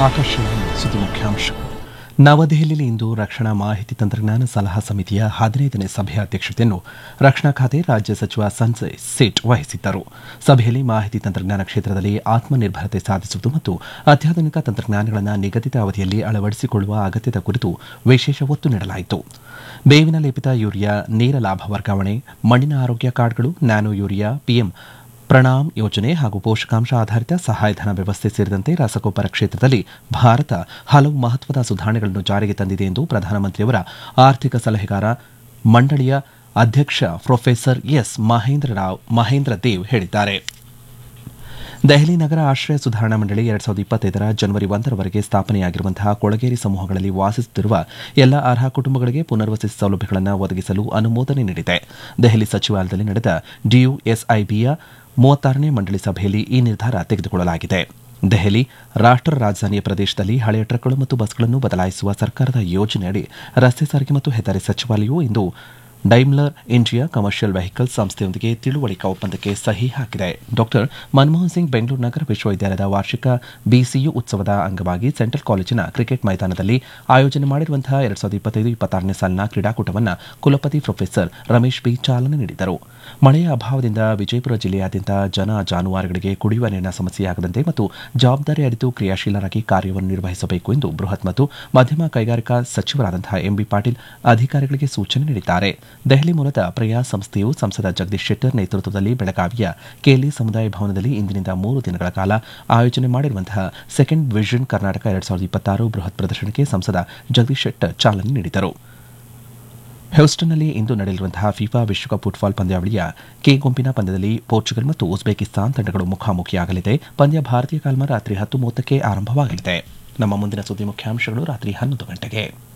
ಆಕಾಶವಾಣಿ ಸುದ್ದಿ ಮುಖ್ಯಾಂಶಗಳು ನವದೆಹಲಿಯಲ್ಲಿ ಇಂದು ರಕ್ಷಣಾ ಮಾಹಿತಿ ತಂತ್ರಜ್ಞಾನ ಸಲಹಾ ಸಮಿತಿಯ ಹದಿನೈದನೇ ಸಭೆಯ ಅಧ್ಯಕ್ಷತೆಯನ್ನು ರಕ್ಷಣಾ ಖಾತೆ ರಾಜ್ಯ ಸಚಿವ ಸಂಜಯ್ ಸೇಠ್ ವಹಿಸಿದ್ದರು ಸಭೆಯಲ್ಲಿ ಮಾಹಿತಿ ತಂತ್ರಜ್ಞಾನ ಕ್ಷೇತ್ರದಲ್ಲಿ ಆತ್ಮನಿರ್ಭರತೆ ಸಾಧಿಸುವುದು ಮತ್ತು ಅತ್ಯಾಧುನಿಕ ತಂತ್ರಜ್ಞಾನಗಳನ್ನು ನಿಗದಿತ ಅವಧಿಯಲ್ಲಿ ಅಳವಡಿಸಿಕೊಳ್ಳುವ ಅಗತ್ಯದ ಕುರಿತು ವಿಶೇಷ ಒತ್ತು ನೀಡಲಾಯಿತು ಬೇವಿನ ಲೇಪಿತ ಯೂರಿಯಾ ನೇರ ಲಾಭ ವರ್ಗಾವಣೆ ಮಣ್ಣಿನ ಆರೋಗ್ಯ ಕಾರ್ಡ್ಗಳು ನ್ಯಾನೋ ಯೂರಿಯಾ ಪಿಎಂ ಪ್ರಣಾಮ್ ಯೋಜನೆ ಹಾಗೂ ಪೋಷಕಾಂಶ ಆಧಾರಿತ ಸಹಾಯಧನ ವ್ಯವಸ್ಥೆ ಸೇರಿದಂತೆ ರಸಗೊಬ್ಬರ ಕ್ಷೇತ್ರದಲ್ಲಿ ಭಾರತ ಹಲವು ಮಹತ್ವದ ಸುಧಾರಣೆಗಳನ್ನು ಜಾರಿಗೆ ತಂದಿದೆ ಎಂದು ಪ್ರಧಾನಮಂತ್ರಿಯವರ ಆರ್ಥಿಕ ಸಲಹೆಗಾರ ಮಂಡಳಿಯ ಅಧ್ಯಕ್ಷ ಪ್ರೊಫೆಸರ್ ಎಸ್ ಮಹೇಂದ್ರ ರಾವ್ ಮಹೇಂದ್ರ ದೇವ್ ಹೇಳಿದ್ದಾರೆ ದೆಹಲಿ ನಗರ ಆಶ್ರಯ ಸುಧಾರಣಾ ಮಂಡಳಿ ಎರಡ್ ಸಾವಿರದ ಇಪ್ಪತ್ತೈದರ ಜನವರಿ ಒಂದರವರೆಗೆ ಸ್ಥಾಪನೆಯಾಗಿರುವಂತಹ ಕೊಳಗೇರಿ ಸಮೂಹಗಳಲ್ಲಿ ವಾಸಿಸುತ್ತಿರುವ ಎಲ್ಲ ಅರ್ಹ ಕುಟುಂಬಗಳಿಗೆ ಪುನರ್ವಸತಿ ಸೌಲಭ್ಯಗಳನ್ನು ಒದಗಿಸಲು ಅನುಮೋದನೆ ನೀಡಿದೆ ದೆಹಲಿ ಸಚಿವಾಲಯದಲ್ಲಿ ನಡೆದ ಡಿಯುಎಸ್ಐಬಿಯ ಮೂವತ್ತಾರನೇ ಮಂಡಳಿ ಸಭೆಯಲ್ಲಿ ಈ ನಿರ್ಧಾರ ತೆಗೆದುಕೊಳ್ಳಲಾಗಿದೆ ದೆಹಲಿ ರಾಷ್ಟ್ರ ರಾಜಧಾನಿಯ ಪ್ರದೇಶದಲ್ಲಿ ಹಳೆಯ ಟ್ರಕ್ಗಳು ಮತ್ತು ಬಸ್ಗಳನ್ನು ಬದಲಾಯಿಸುವ ಸರ್ಕಾರದ ಯೋಜನೆಯಡಿ ರಸ್ತೆ ಸಾರಿಗೆ ಮತ್ತು ಹೆದ್ದಾರಿ ಸಚಿವಾಲಯವು ಇಂದು ಡೈಮ್ಲರ್ ಇಂಡಿಯಾ ಕಮರ್ಷಿಯಲ್ ವೆಹಿಕಲ್ ಸಂಸ್ಥೆಯೊಂದಿಗೆ ತಿಳುವಳಿಕಾ ಒಪ್ಪಂದಕ್ಕೆ ಸಹಿ ಹಾಕಿದೆ ಡಾಕ್ಟರ್ ಮನಮೋಹನ್ ಸಿಂಗ್ ಬೆಂಗಳೂರು ನಗರ ವಿಶ್ವವಿದ್ಯಾಲಯದ ವಾರ್ಷಿಕ ಬಿಸಿಯು ಉತ್ಸವದ ಅಂಗವಾಗಿ ಸೆಂಟ್ರಲ್ ಕಾಲೇಜಿನ ಕ್ರಿಕೆಟ್ ಮೈದಾನದಲ್ಲಿ ಆಯೋಜನೆ ಮಾಡಿರುವಂತಹ ಎರಡ್ ಸಾವಿರದ ಇಪ್ಪತ್ತೈದು ಇಪ್ಪತ್ತಾರನೇ ಸಾಲಿನ ಕ್ರೀಡಾಕೂಟವನ್ನು ಕುಲಪತಿ ಪ್ರೊಫೆಸರ್ ರಮೇಶ್ ಬಿ ಚಾಲನೆ ನೀಡಿದರು ಮಳೆಯ ಅಭಾವದಿಂದ ವಿಜಯಪುರ ಜಿಲ್ಲೆಯಾದ್ಯಂತ ಜನ ಜಾನುವಾರುಗಳಿಗೆ ಕುಡಿಯುವ ನೀರಿನ ಸಮಸ್ಯೆಯಾಗದಂತೆ ಮತ್ತು ಜವಾಬ್ದಾರಿ ಅರಿತು ಕ್ರಿಯಾಶೀಲರಾಗಿ ಕಾರ್ಯವನ್ನು ನಿರ್ವಹಿಸಬೇಕು ಎಂದು ಬೃಹತ್ ಮತ್ತು ಮಧ್ಯಮ ಕೈಗಾರಿಕಾ ಸಚಿವರಾದಂತಹ ಎಂಬಿ ಪಾಟೀಲ್ ಅಧಿಕಾರಿಗಳಿಗೆ ಸೂಚನೆ ನೀಡಿದ್ದಾರೆ ದೆಹಲಿ ಮೂಲದ ಪ್ರಯಾಸ್ ಸಂಸ್ಥೆಯು ಸಂಸದ ಜಗದೀಶ್ ಶೆಟ್ಟರ್ ನೇತೃತ್ವದಲ್ಲಿ ಬೆಳಗಾವಿಯ ಕೇಲಿ ಸಮುದಾಯ ಭವನದಲ್ಲಿ ಇಂದಿನಿಂದ ಮೂರು ದಿನಗಳ ಕಾಲ ಆಯೋಜನೆ ಮಾಡಿರುವಂತಹ ಸೆಕೆಂಡ್ ವಿಷನ್ ಕರ್ನಾಟಕ ಎರಡ್ ಸಾವಿರದ ಇಪ್ಪತ್ತಾರು ಬೃಹತ್ ಪ್ರದರ್ಶನಕ್ಕೆ ಸಂಸದ ಜಗದೀಶ್ ಶೆಟ್ಟರ್ ಚಾಲನೆ ನೀಡಿದರು ಹ್ಯೂಸ್ಟನ್ನಲ್ಲಿ ಇಂದು ನಡೆಯಲಿರುವಂತಹ ಫಿಫಾ ವಿಶ್ವಕಪ್ ಫುಟ್ಬಾಲ್ ಪಂದ್ಯಾವಳಿಯ ಕೆ ಗುಂಪಿನ ಪಂದ್ಯದಲ್ಲಿ ಪೋರ್ಚುಗಲ್ ಮತ್ತು ಉಜ್ಬೇಕಿಸ್ತಾನ್ ತಂಡಗಳು ಮುಖಾಮುಖಿಯಾಗಲಿದೆ ಪಂದ್ಯ ಭಾರತೀಯ ಕಾಲಮಾನ ರಾತ್ರಿ ಹತ್ತು ಮೂವತ್ತಕ್ಕೆ ಆರಂಭವಾಗಲಿದೆ ನಮ್ಮ ಮುಂದಿನ ಸುದ್ದಿ ಮುಖ್ಯಾಂಶಗಳು ರಾತ್ರಿ ಹನ್ನೊಂದು ಗಂಟೆಗೆ